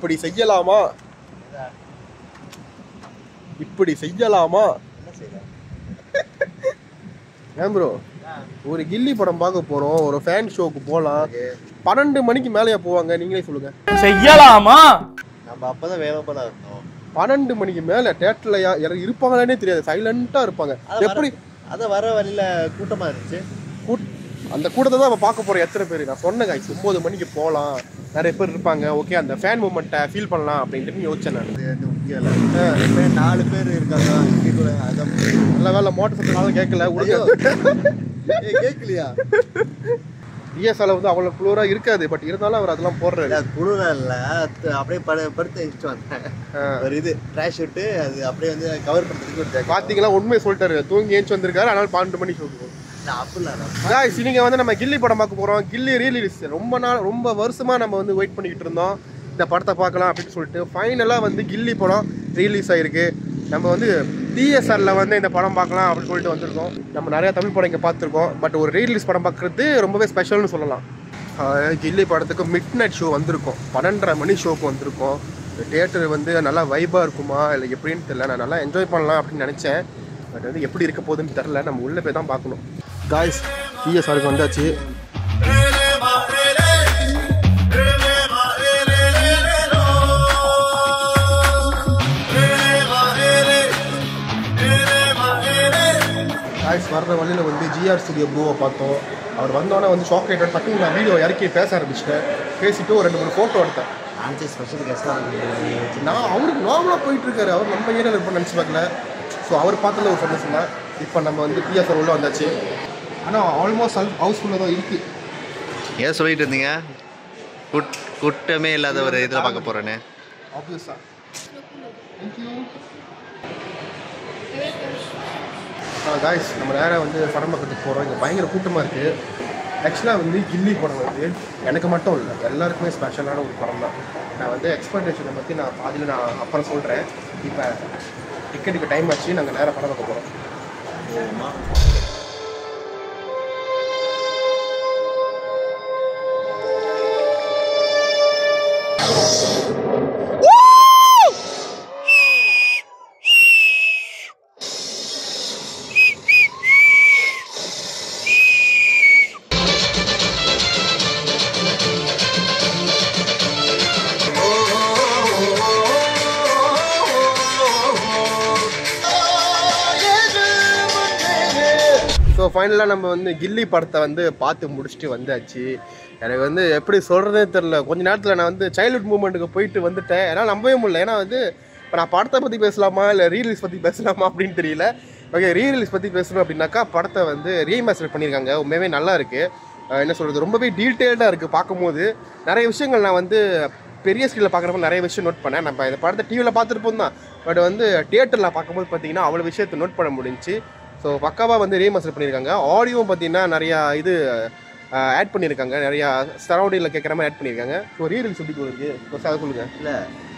இப்படி செய்யலாமா இப்படி செய்யலாமா என்ன செய்யலாம் ஏன் ப்ரோ ஒரு கில்லி படம் பார்க்க போறோம் ஒரு ஃபேன் ஷோக்கு போகலாம் பன்னெண்டு மணிக்கு மேலேயா போவாங்க நீங்களே சொல்லுங்க செய்யலாமா நம்ம அப்பதான் வேலைப்படா இருந்தோம் பன்னெண்டு மணிக்கு மேல தேட்டர்ல யாரும் இருப்பாங்களானே தெரியாது சைலண்டா இருப்பாங்க அது எப்படி அதான் வர வழியில கூட்டமா இருந்துச்சு கூட்- அந்த கூட்டத்தை தான் நம்ம பார்க்க போறோம் எத்தனை பேர் நான் சொன்னேன் guys, ஒன்பது மணிக்கு போகலாம் நிறைய பேர் இருப்பாங்க ஓகே அந்த ஃபேன் மூமெண்ட்டை ஃபீல் பண்ணலாம் அப்படின்ட்டு யோசிச்சேன் நான் அது வந்து முக்கியம் இல்லை இப்போ நாலு பேர் இருக்காங்க இங்கே கூட அதான் முக்கியம். நல்ல வேலை மோட்டர் சத்தனாலும் கேட்கல ஐயோ. உடனே ஏய், கேட்கலையா டிஎஸ்ஆல வந்து அவ்வளோ க்ளூராக இருக்காது பட் இருந்தாலும் அவர் அதெல்லாம் போடுறாரு இல்ல குளிர இல்ல அது அப்படியே படு படுத்து வச்சுட்டு வந்தேன் ஒரு இது ட்ராஷ் விட்டு அது அப்படியே வந்து கவர் பண்றதுக்கு ஒரு ஜாக்கெட் பார்த்தீங்களா உண்மையை சொல்லிட்டாரு தூங்கி ஏஞ்சி வந்திருக்காரு அதனால பன்னெண்டு மணிக்கு ஷோக்கு நான் அப்படிலாம் நான் guys இன்னைக்கு வந்து நம்ம கில்லி படம் பார்க்க போறோம் கில்லி ரீலீஸ் ரொம்ப நாள் ரொம்ப வருஷமா நம்ம வந்து வெயிட் பண்ணிக்கிட்டு இருந்தோம் இந்த படத்தை பார்க்கலாம் அப்படின்னு சொல்லிட்டு ஃபைனலாக வந்து கில்லி படம் ரிலீஸ் ஆயிருக்கு நம்ம வந்து டிஎஸ்ஆர்ல வந்து இந்த படம் பார்க்கலாம் அப்படின்னு சொல்லிட்டு வந்திருக்கோம் நம்ம நிறைய தமிழ் படம் இங்கே பார்த்துருக்கோம் பட் ஒரு ரீலீஸ் படம் பார்க்குறது ரொம்பவே ஸ்பெஷல்னு சொல்லலாம் ஆஹ் கில்லி படத்துக்கு மிட் நைட் ஷோ வந்திருக்கோம் பன்னெண்டரை மணி ஷோக்கு வந்திருக்கோம் தியேட்டர் வந்து நல்லா வைபாக இருக்குமா இல்லை எப்படின்னு தெரியல நான் நல்லா என்ஜாய் பண்ணலாம் அப்படின்னு நினச்சேன் பட் வந்து எப்படி இருக்க போகுதுன்னு தெரில நம்ம உள்ளே போய் தான் பார்க்கணும் காய்ஸ் டிஎஸ்ஆருக்கு வந்தாச்சு காய்ஸ் வர்ற வழியில் வந்து ஜிஆர் ஸ்டுடியோ ப்ரோவை பார்த்தோம் அவர் வந்தோடனே வந்து ஷாக் ஆகிட்டு டக்குனு நான் வீடியோ இறக்கி பேச ஆரம்பிச்சிட்டேன் பேசிட்டு ஒரு ரெண்டு மூணு ஃபோட்டோ எடுத்தேன் ஆன்சி ஸ்பெஷல் கெஸ்டாக நான் அவருக்கு நார்மலாக போயிட்டு இருக்காரு அவர் நம்ம ஏரியாவில் இருப்போம் நினச்சி பார்க்கல ஸோ அவர் பார்த்ததுல ஒரு சந்தோஷம் தான் இப்போ நம்ம வந்து பிஎஸ்ஆர் உள்ள வந்தாச்சு ஆனால் ஆல்மோஸ்ட் ஹவுஸ்ஃபுல்லாக தான் இருக்குது ஏன் சொல்லிட்டு இருந்தீங்க கூட் கூட்டமே இல்லாத ஒரு இதில் பார்க்க போறேன்னு ஆப்வியஸாக தேங்க்யூ காய்ஸ் நம்ம நேராக வந்து படம் பார்க்கறதுக்கு போகிறோம் இங்கே பயங்கர கூட்டமாக இருக்குது ஆக்சுவலாக வந்து கில்லி படம் வந்து எனக்கு மட்டும் இல்லை எல்லாருக்குமே ஸ்பெஷலான ஒரு படம் தான் நான் வந்து எக்ஸ்பெக்டேஷனை பற்றி நான் பாதியில் நான் அப்புறம் சொல்கிறேன் இப்போ டிக்கெட்டுக்கு டைம் ஆச்சு நாங்கள் நேராக படம் பார்க்க போகிறோம் ஸோ ஃபைனலாக நம்ம வந்து கில்லி படத்தை வந்து பார்த்து முடிச்சுட்டு வந்தாச்சு எனக்கு வந்து எப்படி சொல்கிறதே தெரில கொஞ்ச நேரத்தில் நான் வந்து சைல்ட்ஹுட் மூமெண்ட்டுக்கு போயிட்டு வந்துட்டேன் ஏன்னா நம்பவே முடியல ஏன்னா வந்து இப்போ நான் படத்தை பற்றி பேசலாமா இல்லை ரீலீஸ் பற்றி பேசலாமா அப்படின்னு தெரியல ஓகே ரீலீஸ் பற்றி பேசணும் அப்படின்னாக்கா படத்தை வந்து ரீமாஸ்டர் பண்ணியிருக்காங்க உண்மையாகவே நல்லா இருக்குது என்ன சொல்கிறது ரொம்பவே டீட்டெயில்டாக இருக்குது பார்க்கும்போது நிறைய விஷயங்கள் நான் வந்து பெரிய ஸ்க்ரீனில் பார்க்குறப்ப நிறைய விஷயம் நோட் பண்ணேன் நம்ம இந்த படத்தை டிவியில் பார்த்துருப்போம் தான் பட் வந்து தியேட்டரில் பார்க்கும்போது பார்த்தீங்கன்னா அவ்வளோ விஷயத்தை நோட் பண்ண முடிஞ்சுச்சு ஸோ பக்காவாக வந்து ரீமாஸ்டர் பண்ணியிருக்காங்க ஆடியோவும் பார்த்தீங்கன்னா நிறையா இது ஆட் பண்ணியிருக்காங்க நிறையா சரௌண்டிங்கில் கேட்குற மாதிரி ஆட் பண்ணியிருக்காங்க ஸோ ரீல்ஸ் எப்படி போகுது கொஞ்சம் அதை சொல்லுங்கள் இல்லை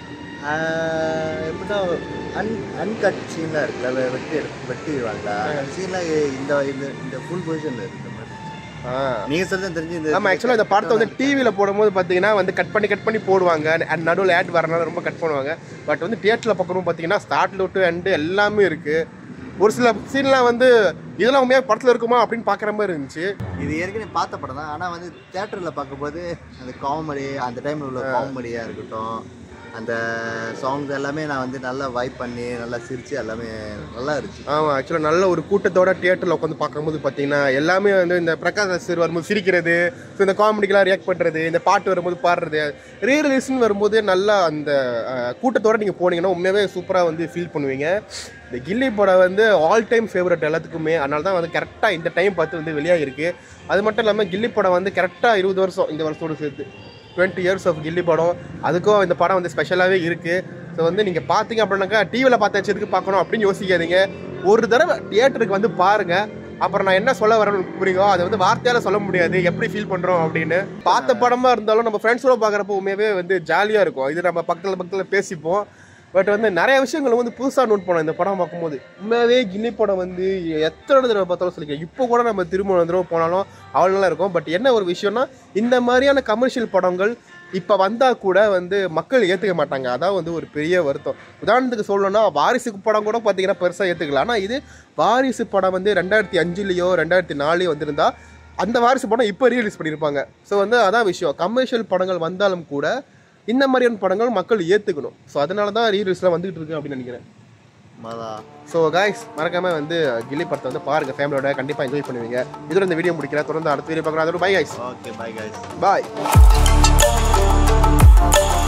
எப்படின்னா அன் அன்கட் சீன்லாம் இருக்குல்ல வெ- வெட்டி எடுத்து வெட்டிடுவாங்களா அந்த சீன்லாம் இந்த இந்த இந்த ஃபுல் பொசிஷனில் இருக்கிற மாதிரி நீங்கள் சொல்ல தெரிஞ்சு இந்த ஆமாம் ஆக்சுவலாக இந்த படத்தை வந்து டிவியில் போடும்போது பார்த்தீங்கன்னா வந்து கட் பண்ணி கட் பண்ணி போடுவாங்க அண்ட் நடுவில் ஆட் வரனால ரொம்ப கட் பண்ணுவாங்க பட் வந்து தியேட்டரில் பார்க்குறோம் பார்த்தீங்கன்னா ஸ்டார்ட்ல டு எண்டு எல்லாமே இருக்குது ஒரு சில சீன்லாம் வந்து இதெல்லாம் உண்மையாக படத்தில் இருக்குமா அப்படின்னு பார்க்குற மாதிரி இருந்துச்சு இது ஏற்கனவே பார்த்த படம் தான் ஆனால் வந்து தேட்டரில் பார்க்கும்போது அந்த காமெடி அந்த டைமில் உள்ள காமெடியாக இருக்கட்டும் அந்த சாங்ஸ் எல்லாமே நான் வந்து நல்லா வைப் பண்ணி நல்லா சிரிச்சு எல்லாமே நல்லா இருந்துச்சு ஆமாம் ஆக்சுவலாக நல்ல ஒரு கூட்டத்தோட தியேட்டரில் உட்காந்து பார்க்கும்போது பார்த்தீங்கன்னா எல்லாமே வந்து இந்த பிரகாஷ் சார் வரும்போது சிரிக்கிறது ஸோ இந்த காமெடிக்கெலாம் ரியாக்ட் பண்ணுறது இந்த பாட்டு வரும்போது பாடுறது ரீ ரிலீஸ்னு வரும்போது நல்லா அந்த அஹ், கூட்டத்தோட நீங்கள் போனீங்கன்னா உண்மையாகவே சூப்பராக வந்து ஃபீல் பண்ணுவீங்க இந்த கில்லி படம் வந்து ஆல் டைம் ஃபேவரட் எல்லாத்துக்குமே அதனால தான் வந்து கரெக்டாக இந்த டைம் பார்த்து வந்து வெளியாகிருக்கு அது மட்டும் இல்லாமல் கில்லி படம் வந்து கரெக்டாக இருபது வருஷம் இந்த வருஷத்தோடு சேர்த்து டுவெண்ட்டி இயர்ஸ் ஆஃப் கில்லி படம் அதுக்கும் இந்த படம் வந்து ஸ்பெஷலாகவே இருக்குது ஸோ வந்து நீங்கள் பார்த்தீங்க அப்படின்னாக்கா டிவியில் பார்த்தாச்சு எதுக்கு பார்க்கணும் அப்படின்னு யோசிக்காதீங்க ஒரு தடவை தியேட்டருக்கு வந்து பாருங்கள் அப்புறம் நான் என்ன சொல்ல வரேன்னு புரியுங்க அதை வந்து வார்த்தையால் சொல்ல முடியாது எப்படி ஃபீல் பண்ணுறோம் அப்படின்னு பார்த்த படமாக இருந்தாலும் நம்ம ஃப்ரெண்ட்ஸோட பார்க்குறப்ப உண்மையாகவே வந்து ஜாலியாக இருக்கும் இது நம்ம பக்கத்தில் பக்கத்தில் பேசிப்போம் பட் வந்து நிறைய விஷயங்கள் வந்து புதுசாக நோட் பண்ணோம் இந்த படம் பார்க்கும்போது உண்மையாகவே கில்லி படம் வந்து எத்தனை தடவை பார்த்தாலும் சொல்லிக்கலாம் இப்போ கூட நம்ம திரும்ப ஒரு தடவை போனாலும் அவ்வளோ நல்லா இருக்கும் பட் என்ன ஒரு விஷயம்னா இந்த மாதிரியான கமர்ஷியல் படங்கள் இப்போ வந்தால் கூட வந்து மக்கள் ஏற்றுக்க மாட்டாங்க அதான் வந்து ஒரு பெரிய வருத்தம் உதாரணத்துக்கு சொல்லணும்னா வாரிசு படம் கூட பார்த்தீங்கன்னா பெருசாக ஏற்றுக்கல ஆனால் இது வாரிசு படம் வந்து ரெண்டாயிரத்தி அஞ்சுலேயோ ரெண்டாயிரத்தி நாலுலையோ வந்திருந்தா அந்த வாரிசு படம் இப்போ ரீலீஸ் பண்ணியிருப்பாங்க ஸோ வந்து அதான் விஷயம் கமர்ஷியல் படங்கள் வந்தாலும் கூட இந்த மாதிரியான படங்கள் மக்கள் ஏற்றுக்கணும் ஸோ அதனால தான் ரீலீஸ்லாம் வந்துகிட்டு இருக்கு அப்படின்னு நினைக்கிறேன் மதா ஸோ காய்ஸ் மறக்காம வந்து கில்லி படத்தை வந்து பாருங்க ஃபேமிலியோட கண்டிப்பாக என்ஜாய் பண்ணுவீங்க இதோட இந்த வீடியோ முடிக்கிறேன் தொடர்ந்து அடுத்த வீடியோ பார்க்குறேன் அதோட bye guys okay bye guys பாய்